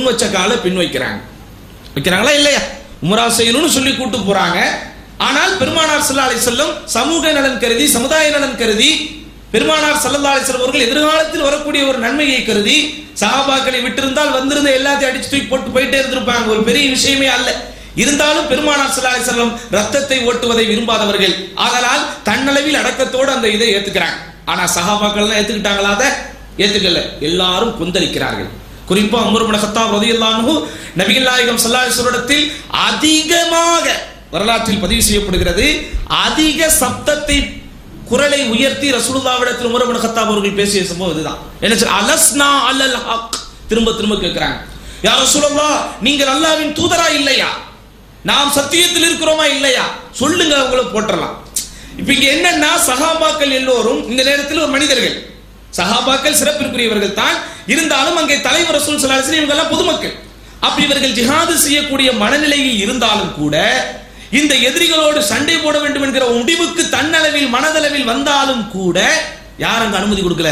முன் வச்ச காலை பின் வைக்கிறாங்க வைக்கிறாங்களா இல்லையா உமரா செய்யணும்னு சொல்லி கூட்டு போறாங்க ஆனால் பெருமானார் ஸல்லல்லாஹு அலைஹி வஸல்லம் சமூக நலன் கருதி சமுதாய நலன் கருதி பெருமானார் ஸல்லல்லாஹு அலைஹி வஸல்லம் அவர்கள் எதிர்காலத்தில் வரக்கூடிய ஒரு நன்மையை கருதி சஹாபாக்களை விட்டிருந்தால் வந்திருந்த எல்லாத்தையும் அடிச்சு தூக்கி போட்டு போயிட்டே இருந்திருப்பாங்க ஒரு பெரிய விஷயமே அல்ல இருந்தாலும் பெருமானார் ஸல்லல்லாஹு அலைஹி வஸல்லம் ரத்தத்தை ஓட்டுவதை விரும்பாதவர்கள் ஆதலால் தன்னளவில் அடக்கத்தோடு அந்த இதை ஏத்துக்கிறாங்க ஆனா சஹாபாக்கள்லாம் ஏத்துக்கிட்டாங்களா அதை ஏத்துக்கல எல்லாரும் கொந்தளிக்கிறார்கள் குறிப்பா உமர் இப்னு கத்தாப் ரலியல்லாஹு அன்ஹு நபிகள் நாயகம் ஸல்லல்லாஹு அலைஹி வஸல்லத்தில் அதிகமாக வரலாற்றில் பதிவு செய்யப்படுகிறது அதிக சப்தத்தை குரலை உயர்த்தி ரசூலுல்லாஹ்விடத்தில் உமர் இப்னு கத்தாப் அவர்கள் பேசிய சம்பவம் இதுதான் என்ன சொல் அலஸ்னா அலல் ஹக் திரும்ப திரும்ப கேட்கிறாங்க யா ரசூலுல்லாஹ் நீங்கள் அல்லாஹ்வின் தூதரா இல்லையா நாம் சத்தியத்தில் இருக்கிறோமா இல்லையா சொல்லுங்க அவங்கள போட்டுறலாம் இப்ப இங்க என்னன்னா சஹாபாக்கள் எல்லோரும் இந்த நேரத்தில் ஒரு மனிதர்கள் சஹாபாக்கள் சிறப்பிற்குரியவர்கள் தான் இருந்தாலும் அங்கே தலைவர் ரசூல் ஸல்லல்லாஹு அலைஹி வஸல்லம் இவங்க எல்லாம் பொதுமக்கள் அப்ப இவர்கள் ஜிஹாது செய்யக்கூடிய மனநிலையில் இருந்தாலும் கூட இந்த எதிரிகளோடு சண்டை போட வேண்டும் என்கிற முடிவுக்கு தன்னளவில் மனதளவில் வந்தாலும் கூட யார் அங்க அனுமதி கொடுக்கல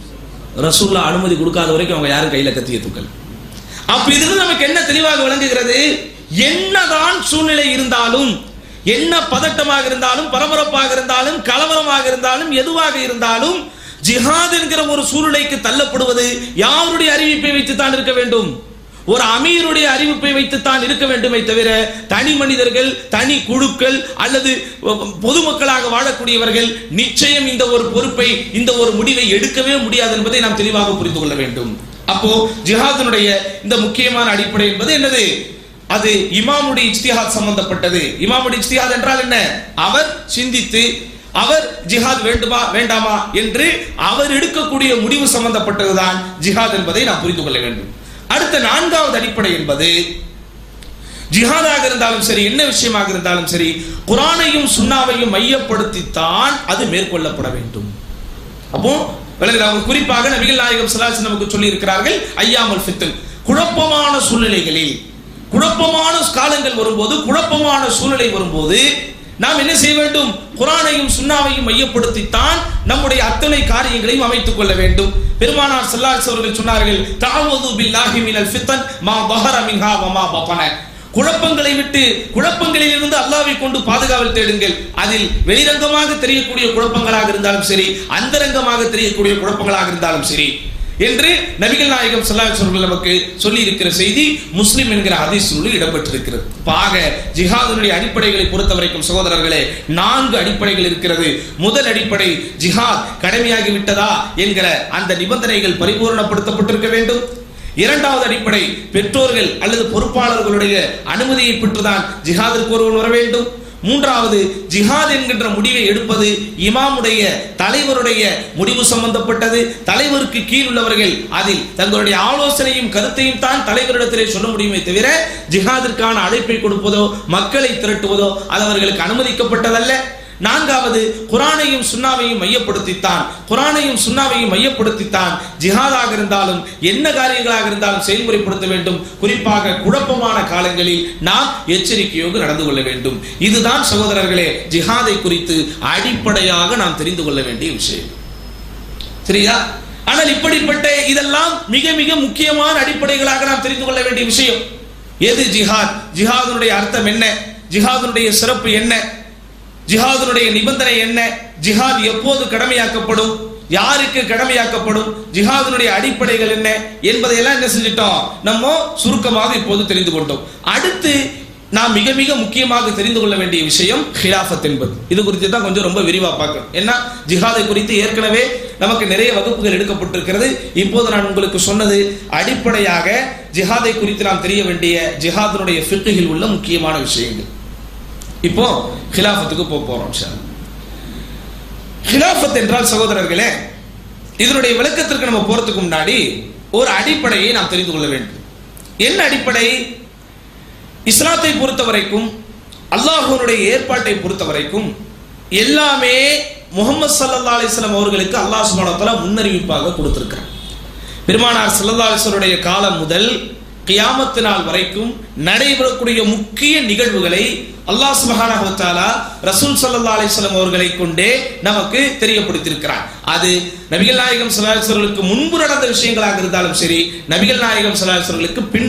ரசூல்லா அனுமதி கொடுக்காத வரைக்கும் அவங்க யாரும் கையில கத்திய தூக்கல் அப்ப இதிலிருந்து நமக்கு என்ன தெளிவாக விளங்குகிறது என்னதான் சூழ்நிலை இருந்தாலும் என்ன பதட்டமாக இருந்தாலும் பரபரப்பாக இருந்தாலும் கலவரமாக இருந்தாலும் எதுவாக இருந்தாலும் ஜிஹாத் என்கிற ஒரு சூழ்நிலைக்கு தள்ளப்படுவது யாருடைய அறிவிப்பை வைத்து தான் இருக்க வேண்டும் ஒரு அமீருடைய அறிவிப்பை வைத்து தான் இருக்க வேண்டுமே தவிர தனி மனிதர்கள் தனி குழுக்கள் அல்லது பொதுமக்களாக வாழக்கூடியவர்கள் நிச்சயம் இந்த ஒரு பொறுப்பை இந்த ஒரு முடிவை எடுக்கவே முடியாது என்பதை நாம் தெளிவாக புரிந்து கொள்ள வேண்டும் அப்போ ஜிஹாதினுடைய இந்த முக்கியமான அடிப்படை என்பது என்னது அது இமாமுடைய இஜ்திஹாத் சம்பந்தப்பட்டது இமாமுடைய இஜ்திஹாத் என்றால் என்ன அவர் சிந்தித்து அவர் ஜிஹாத் வேண்டுமா வேண்டாமா என்று அவர் எடுக்கக்கூடிய முடிவு சம்பந்தப்பட்டதுதான் ஜிஹாத் என்பதை நாம் புரிந்து கொள்ள வேண்டும் அடுத்த நான்காவது அடிப்படை என்பது ஜிஹாதாக இருந்தாலும் சரி என்ன விஷயமாக இருந்தாலும் சரி குரானையும் சுன்னாவையும் மையப்படுத்தித்தான் அது மேற்கொள்ளப்பட வேண்டும் அப்போ விளங்குது அவங்க குறிப்பாக நபிகள் நாயகம் சலாசி நமக்கு சொல்லி இருக்கிறார்கள் ஐயாமல் ஃபித்தன் குழப்பமான சூழ்நிலைகளில் குழப்பமான காலங்கள் வரும்போது குழப்பமான சூழ்நிலை வரும்போது நாம் என்ன செய்ய வேண்டும் குரானையும் சுன்னாவையும் மையப்படுத்தித்தான் நம்முடைய அத்தனை காரியங்களையும் அமைத்துக் கொள்ள வேண்டும் பெருமானார் ஸல்லல்லாஹு அவர்கள் சொன்னார்கள் தஅவது பில்லாஹி மினல் ஃபித்தன் மா பஹர மின்ஹா வ மா பதன குழப்பங்களை விட்டு குழப்பங்களில் இருந்து அல்லாவை கொண்டு பாதுகாவல் தேடுங்கள் அதில் வெளிரங்கமாக தெரியக்கூடிய குழப்பங்களாக இருந்தாலும் சரி அந்தரங்கமாக தெரியக்கூடிய குழப்பங்களாக இருந்தாலும் சரி என்று நபிகள் நாயகம் ஸல்லல்லாஹு அலைஹி வஸல்லம் நமக்கு சொல்லி இருக்கிற செய்தி முஸ்லிம் என்கிற ஹதீஸ் நூலில் இடம்பெற்றிருக்கிறது பாக ஜிஹாதினுடைய அடிப்படைகளை பொறுத்த வரைக்கும் சகோதரர்களே நான்கு அடிப்படைகள் இருக்கிறது முதல் அடிப்படை ஜிஹாத் கடமையாகி விட்டதா என்கிற அந்த நிபந்தனைகள் பரிபூரணப்படுத்தப்பட்டிருக்க வேண்டும் இரண்டாவது அடிப்படை பெற்றோர்கள் அல்லது பொறுப்பாளர்களுடைய அனுமதியை பெற்றுதான் ஜிஹாதிற்கு ஒருவன் வர வேண்டும் மூன்றாவது ஜிஹாத் என்கின்ற முடிவை எடுப்பது இமாமுடைய தலைவருடைய முடிவு சம்பந்தப்பட்டது தலைவருக்கு கீழ் உள்ளவர்கள் அதில் தங்களுடைய ஆலோசனையும் கருத்தையும் தான் தலைவரிடத்திலே சொல்ல முடியுமே தவிர ஜிஹாதிற்கான அழைப்பை கொடுப்பதோ மக்களை திரட்டுவதோ அது அவர்களுக்கு அனுமதிக்கப்பட்டதல்ல நான்காவது குரானையும் சுண்ணாவையும் மையப்படுத்தித்தான் குரானையும் சுண்ணாவையும் மையப்படுத்தித்தான் ஜிஹாதாக இருந்தாலும் என்ன காரியங்களாக இருந்தாலும் செயல்முறைப்படுத்த வேண்டும் குறிப்பாக குழப்பமான காலங்களில் நாம் எச்சரிக்கையோடு நடந்து கொள்ள வேண்டும் இதுதான் சகோதரர்களே ஜிஹாதை குறித்து அடிப்படையாக நாம் தெரிந்து கொள்ள வேண்டிய விஷயம் சரியா ஆனால் இப்படிப்பட்ட இதெல்லாம் மிக மிக முக்கியமான அடிப்படைகளாக நாம் தெரிந்து கொள்ள வேண்டிய விஷயம் எது ஜிஹாத் ஜிஹாதுடைய அர்த்தம் என்ன ஜிஹாதுடைய சிறப்பு என்ன ஜிஹாதுடைய நிபந்தனை என்ன ஜிஹாத் எப்போது கடமையாக்கப்படும் யாருக்கு கடமையாக்கப்படும் ஜிஹாதினுடைய அடிப்படைகள் என்ன என்பதையெல்லாம் என்ன செஞ்சிட்டோம் நம்ம சுருக்கமாக இப்போது தெரிந்து கொண்டோம் அடுத்து நாம் மிக மிக முக்கியமாக தெரிந்து கொள்ள வேண்டிய விஷயம் ஹிலாஃபத் என்பது இது குறித்து தான் கொஞ்சம் ரொம்ப விரிவா பார்க்கணும் ஏன்னா ஜிஹாதை குறித்து ஏற்கனவே நமக்கு நிறைய வகுப்புகள் எடுக்கப்பட்டிருக்கிறது இப்போது நான் உங்களுக்கு சொன்னது அடிப்படையாக ஜிஹாதை குறித்து நாம் தெரிய வேண்டிய ஜிஹாதினுடைய ஃபிக்குகில் உள்ள முக்கியமான விஷயங்கள் இப்போ ஹிலாஃபத்துக்கு போக போறோம் சார் ஹிலாஃபத் என்றால் சகோதரர்களே இதனுடைய விளக்கத்திற்கு நம்ம போறதுக்கு முன்னாடி ஒரு அடிப்படையை நாம் தெரிந்து கொள்ள வேண்டும் என்ன அடிப்படை இஸ்லாத்தை பொறுத்த வரைக்கும் அல்லாஹுனுடைய ஏற்பாட்டை பொறுத்த வரைக்கும் எல்லாமே முகமது சல்லா அலிஸ்லாம் அவர்களுக்கு அல்லாஹ் சுபானத்தால முன்னறிவிப்பாக கொடுத்திருக்கிறார் பெருமானார் சல்லா அலிஸ்வருடைய காலம் முதல் கியாமத்து நாள் வரைக்கும் நடைபெறக்கூடிய முக்கிய நிகழ்வுகளை அல்லாஹ் சுபஹானஹு வ தஆலா ரசூல் ஸல்லல்லாஹு அலைஹி வஸல்லம் அவர்களை கொண்டே நமக்கு தெரியப்படுத்தியிருக்கிறார் அது நபிகள் நாயகம் ஸல்லல்லாஹு அலைஹி வஸல்லுக்கு முன்பு நடந்த விஷயங்களாக இருந்தாலும் சரி நபிகள் நாயகம் ஸல்லல்லாஹு அலைஹி வஸல்லுக்கு பின்